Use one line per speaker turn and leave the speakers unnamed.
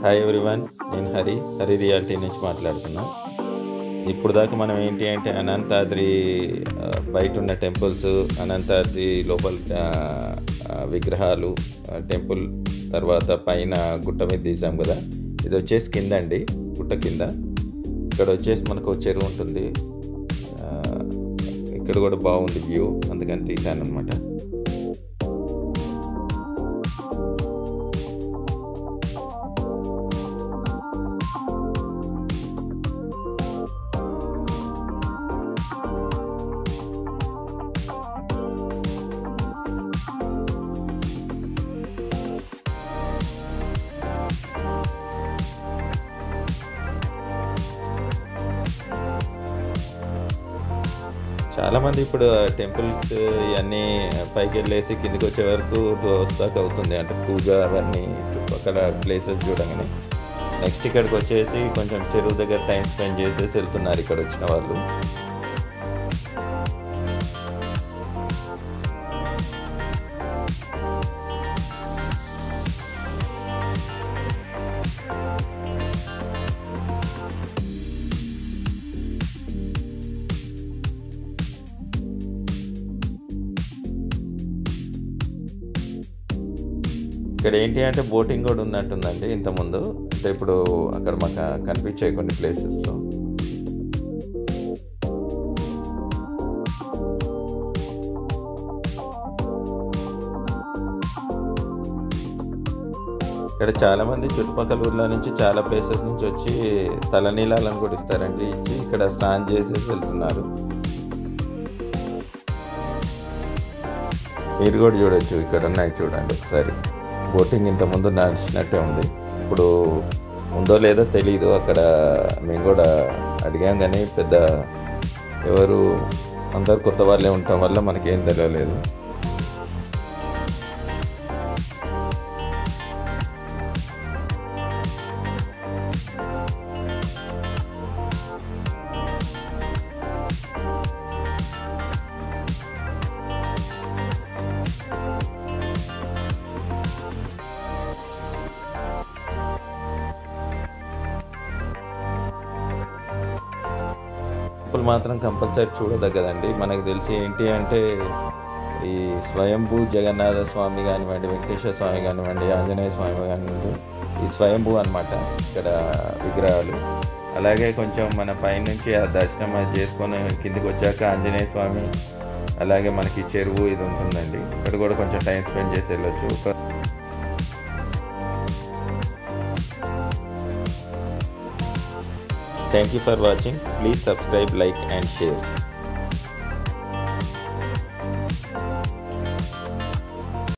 Hi everyone నేను Hari Hari reality నుంచి మాట్లాడుతున్నాం ఇప్పుడు దాకా మనం ఏంటి అంటే అనంతాద్రి ఆ, బయట ఉన్న టెంపుల్స్ అనంతాద్రి లోపల ఆ, ఆ, విగ్రహాలు ఆ, టెంపుల్ తర్వాత పైన గుట్ట మీద తీసాం కదా ఇది వచ్చేసి కింద అండి గుట్ట కింద ఇక్కడ వచ్చేసి మనకు ఒక చెరువు ఉంటుంది ఆ, ఇక్కడ కూడా బాగుంది వ్యూ అందుకని తీసాను అనమాట చాలా మంది ఇప్పుడు టెంపుల్స్ ఇవన్నీ పైకి వెళ్ళేసి కిందికి వచ్చే వరకు దోస్తాకు అవుతుంది అంటే పూజ అవన్నీ చుట్టుపక్కల ప్లేసెస్ చూడగానే నెక్స్ట్ ఇక్కడికి వచ్చేసి కొంచెం చెరువు దగ్గర టైం స్పెండ్ చేసేసి వెళ్తున్నారు ఇక్కడ వచ్చిన వాళ్ళు ఇక్కడ ఏంటి అంటే బోటింగ్ కూడా ఉన్నట్టుందండి ఇంతకుముందు అంటే ఇప్పుడు అక్కడ మాకు కనిపించాయి కొన్ని ప్లేసెస్లో ఇక్కడ చాలా మంది చుట్టుపక్కల ఊర్ల నుంచి చాలా ప్లేసెస్ నుంచి వచ్చి తలనీలాలను కూడా ఇస్తారండి ఇచ్చి ఇక్కడ స్నానం చేసేసి వెళ్తున్నారు మీరు కూడా చూడొచ్చు ఇక్కడ ఉన్నాయి చూడండి ఒకసారి బోటింగ్ ఇంతకుముందు నడిచినట్టే ఉంది ఇప్పుడు ఉందో లేదో తెలీదు అక్కడ మేము కూడా అడిగాం కానీ పెద్ద ఎవరు అందరు కొత్త వాళ్ళే ఉండటం వల్ల మనకేం తెలియలేదు టెంపుల్ మాత్రం కంపల్సరీ చూడదగ్గదండి మనకు తెలిసి ఏంటి అంటే ఈ స్వయంభూ జగన్నాథ స్వామి కానివ్వండి వెంకటేశ్వర స్వామి కానివ్వండి ఆంజనేయ స్వామి కానివ్వండి ఈ స్వయంభూ అన్నమాట ఇక్కడ విగ్రహాలు అలాగే కొంచెం మన పైనుంచి ఆ దర్శనం అది చేసుకొని కిందికి వచ్చాక ఆంజనేయ స్వామి అలాగే మనకి చెరువు ఇది ఉంటుందండి ఇక్కడ కూడా కొంచెం టైం స్పెండ్ చేసి వెళ్ళొచ్చు ఒక Thank you for watching. Please subscribe, like and share.